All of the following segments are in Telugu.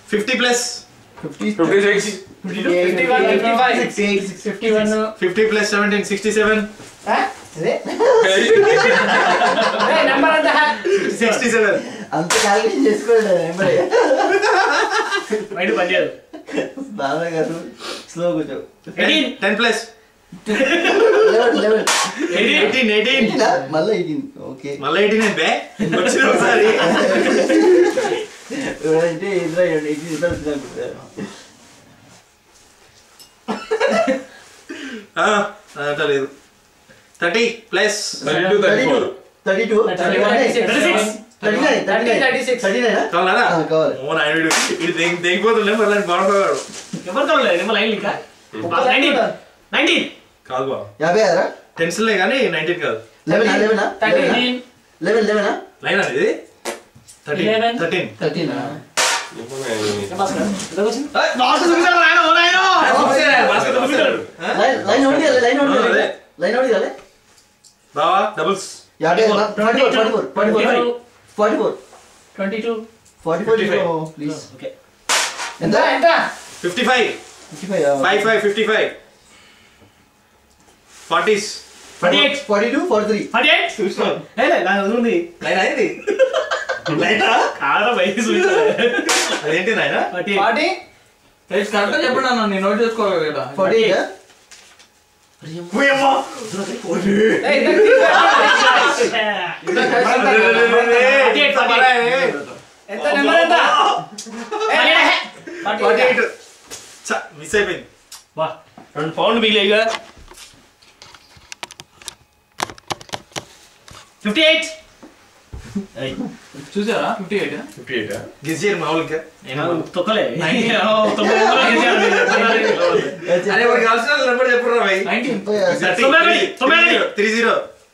Fifty plus fifty fifty six fifty one fifty five sixty eight fifty one fifty plus seventeen sixty seven number అంతా సిక్స్టీ సెవెన్ అంత క్యాలిక్యులేషన్ చేసుకోండి నెంబర్ బయట పనిచేయదు బాబా గారు స్లో కూర్చో ten plus eleven eleven eighteen eighteen మళ్ళీ ఎయిటీన్ ఓకే మళ్ళీ ఎయిటీన్ బే వచ్చిన ఒకసారి అంటే ఇద్దరు ఎయిటీన్ ఇద్దరు వచ్చినారు ఆ, అట్లా లేదు thirty plus thirty two thirty four thirty two thirty one thirty nine thirty nine thirty six thirty nine కావాలా కావాలి ఓ నాయన ఇది తెగిపోతుండే మళ్ళీ బాగుంటాడు ఎవరు కావాలి నిమ్మ లైన్ ఇంకా నైన్టీన్ నైన్టీన్ కాదు బా యాభై ఆరా టెన్షన్లే కానీ నైన్టీన్ కాదు లెవెన్ లెవెనా థర్టీన్ లెవెన్ లెవెనా లైన్ ఇది thirteen Eleven. Thirteen thirteen line line ఒకటి లైన్ ఒకటి అదే. లైన్ ఒకటి కాలే బావా డబుల్స్ యాభై forty four forty four forty four forty four twenty two forty four 55. Please okay ఎంత ఎంత fifty five fifty five five five fifty five forties forty eight forty two forty three forty eight చూసినావు ఏ నాకు ఉంది లైన్ అయింది లైనా కాదా వయసు అదేంటి నాయన ఫార్టీ పార్టీ కరెక్ట్ చెప్పండి అన్న నేను నోట్ చేసుకోవాలి కదా ఫార్టీ ఎయిట్ ఎంత నెంబర్ ఎంత ఫార్టీ ఎయిట్ మిస్ అయిపోయింది వా రెండు పౌండ్ మిగిలేగా ఫిఫ్టీ ఎయిట్ చూసారా ఫిఫ్టీ ఎయిట్ ఫిఫ్టీ ఎయిట్ గిజ్ చేయరు మామూలు ఇంకా తొక్కలే అరే వాడికి కావాల్సిన నెంబర్ చెప్పురా భయ్ నైన్టీన్ తొంభై ఒకటి, తొంభై ఒకటి. త్రీ జీరో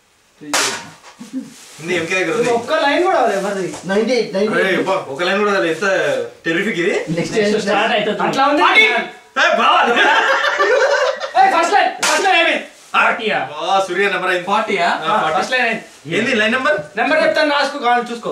ఉంది ఎంకే దగ్గర ఉంది ఒక్క లైన్ కూడా అవ్వలేదు మరి నైన్టీ ఎయిట్ నైన్టీ అరే అబ్బా, ఒక లైన్ కూడా రాలేదు. ఎంత టెరిఫిక్ ఇది నెక్స్ట్ స్టార్ట్ అవుతుంది అట్లా ఉంది ఏ, బావా, ఫస్ట్ లైన్ ఫస్ట్ లైన్ అయిపోయింది పార్టీయా బా, సూర్య నెంబర్ అయింది ఫార్టీయా ఆ, ఫార్టీ. ఫస్ట్ లైన్ ఏంది లైన్ నెంబర్ నెంబర్ చెప్తాను రాసుకో కావాలి చూసుకో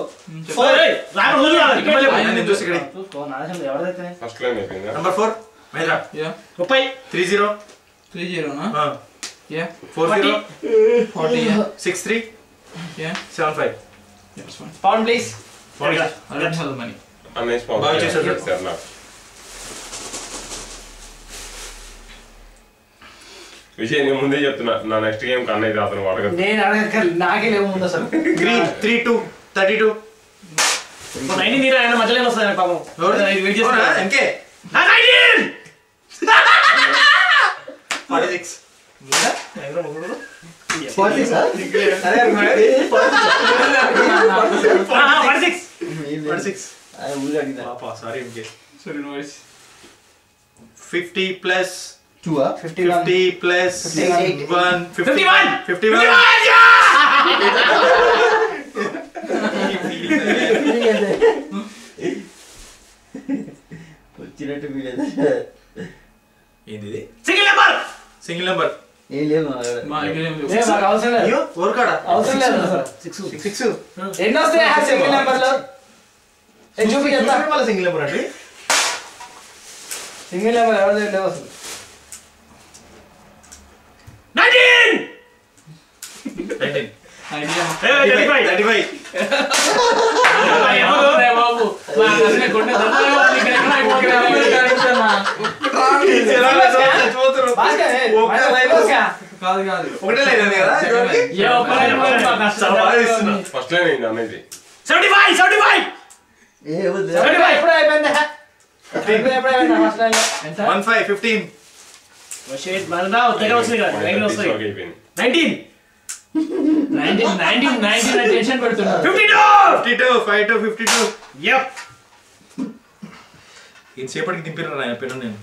నేను చూసి ఇక్కడ చూసుకో నా దేశంలో ఎవరిదైతే ఫస్ట్ లైన్ అయిపోయిందా నంబర్ ఫోర్ మేజా యా ముప్పై త్రీ జీరో త్రీ జీరోనా yeah four Forty. Zero forty yeah six three yeah seven five that's fine pound please I don't have the money అన్నయ్య బాగా చేశారు. స్పాన్సర్ చేస్తారు నాకు విజయ్ నేను ముందే చెప్తున్నా నా నెక్స్ట్ గేమ్ కన్నయ్య అతను వాడగదు నేను అడగక నాకే లేవు ముందు అసలు three three two thirty two nineteen తీరా ఆయన మధ్యలో వస్తుంది పాపం వెయిట్ చేస్తున్నా ఇంకే nineteen forty six forty sir forty six forty six ఊరు అడిగిన పాపా సారీ ఇంకే sorry no voice fifty plus two fifty fifty plus Fifty-eight. One fifty one fifty one వచ్చినట్టు ఫీల్ ఏంది ఇది సింగిల్ నెంబర్ సింగిల్ నెంబర్ ఏం లేదు మా కాడ. మా దగ్గర ఏం లేవు. ఏ మాకు అవసరం లేదు అయ్యో ఓర్ కాడా అవసరం లేదు అసలు సిక్స్ సిక్స్ ఎన్ని వస్తాయి ఆ సింగిల్ నెంబర్ లో ఏ చూపి చెప్తా మళ్ళీ సింగిల్ నెంబర్ అండి సింగిల్ నెంబర్ ఎవరి దగ్గర లేవు అసలు nineteen nineteen idea thirty five thirty five ఏ బాబు మా అసలే కొండ దొంగలే వాళ్ళు ఇక్కడ ఎక్కడ అయిపోతున్నారు? ఇక్కడ అడుగుతున్నా. భాస్కర్, ఏ, ఒక్క లైన్ భాస్కర్. కాదు కాదు ఒకటే లైన్ ఉంది కదా ఇదివరకు? ఏ ఒక్క లైన్ కూడా మాకు అసలు చాలా బాగా ఇస్తున్నా. ఫస్ట్ లైన్ అయింది అన్నది సెవెంటీ ఫైవ్ సెవెంటీ ఫైవ్ ఏ వద్దు. సెవెంటీ ఫైవ్ ఎప్పుడు అయిపోయింది ఎప్పుడు అయిపోయింది ఫస్ట్ లైన్ లో ఎంత వన్ ఫైవ్ ఫిఫ్టీన్ దగ్గర వస్తుంది కదా నైన్టీన్ వస్తాయి వరకు అయిపోయింది nineteen nineteen nineteen nineteen tension పెడుతున్నారు fifty two fifty two five two fifty two yup ఇంతసేపటికి దింపిరా నా పెన్ను నేను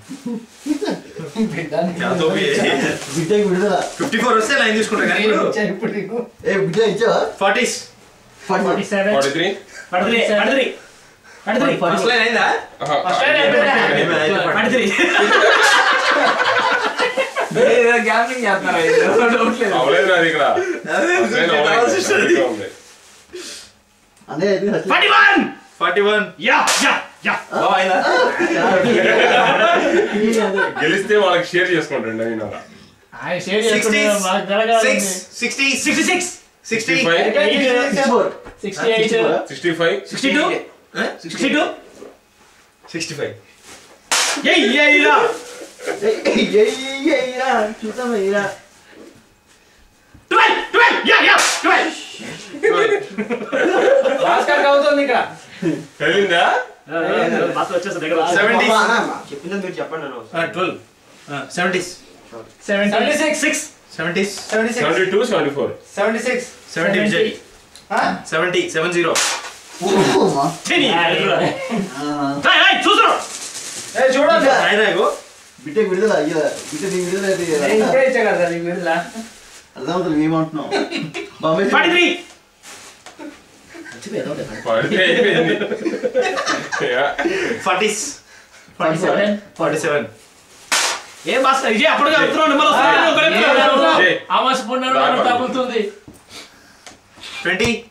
బిడ్డకి విడుదల ఫిఫ్టీ ఫోర్ వస్తే లైన్ తీసుకుంటా కానీ ఇప్పుడు నీకు ఏ బిడ్డ ఇచ్చావా forties forty forty seven forty three forty three forty three forty three first line అయిందా ఫస్ట్ లైన్ అయిపోయింది ఫార్టీ త్రీ గ్యామ్లింగ్ చేస్తున్నారా డౌట్ లేదు అవలేదు నాది ఇక్కడ First line అవ్వలేదు. ఇంకా ఉంది అదే forty one forty one yeah yeah బావ అయిందా గెలిస్తే వాళ్ళకి షేర్ చేసుకుంటాండి నేను అలా ఆయన షేర్ సిక్స్టీ చేసుకుంటున్నాం నాకు గడగడ six sixty sixty six sixty five sixty eight sixty five sixty two sixty two sixty five ఏయ్ ఏయ్ రా చూద్దాం ఇరా twelve twelve yeah yeah twelve Bhaskar అవుతుంది ఇక్కడ తెలిందా మాతో వచ్చేసి దగ్గర సెవెంటీ చెప్పింది మీరు చెప్పండి అన్న twelve seventies seventy six six seventies seventy six seventy two seventy four seventy six seventy Vijay seventy seven zero చూస్తున్నాం ఏ చూడండి ఆయన ఇగో బిడ్డకి విడుదల అయ్యా బిడ్డ నీ విడుదల అయితే నేను ఇప్పుడే ఇచ్చా కదా నీకు విడుదల అర్థమవుతుంది ఏమంటున్నావు బాబాయ్ ఫార్టీ త్రీ పడితే అయిపోయింది yeah. Forties forty seven forty seven ఏ భాస్కర్ ఇదే అప్పుడు చెప్తున్నావు నెంబర్ వస్తుంది ఒకరే జై. ఆమాస పొన్నాడు తగులుతుంది ట్వంటీ